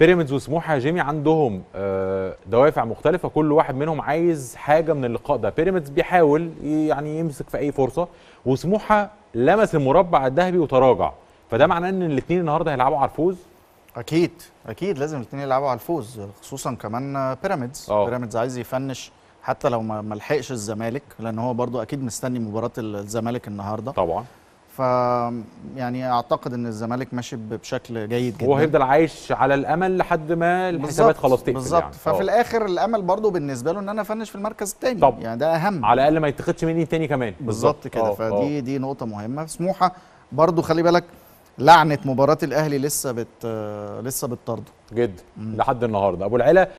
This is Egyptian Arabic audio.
بيراميدز وسموحه يا جيمي عندهم آه، دوافع مختلفه كل واحد منهم عايز حاجه من اللقاء ده بيراميدز بيحاول يعني يمسك في اي فرصه وسموحه لمس المربع الذهبي وتراجع فده معناه ان الاثنين النهارده هيلعبوا على الفوز اكيد اكيد لازم الاثنين يلعبوا على الفوز خصوصا كمان بيراميدز آه. بيراميدز عايز يفنش حتى لو ما ما لحقش الزمالك لان هو برضو اكيد مستني مباراه الزمالك النهارده طبعا ف يعني اعتقد ان الزمالك ماشي ب- بشكل جيد جدا هو هيفضل عايش على الامل لحد ما الحسابات خلاص تقفل بالظبط يعني. ففي آه. الاخر الامل برضو بالنسبه له ان انا افنش في المركز الثاني طب. يعني ده اهم على الاقل ما يتاخدش مني تاني كمان بالظبط كده آه، آه. فدي دي نقطه مهمه سموحه برضو خلي بالك لعنه مباراه الاهلي لسه بت لسه بتطرده جدا لحد النهارده ابو العلا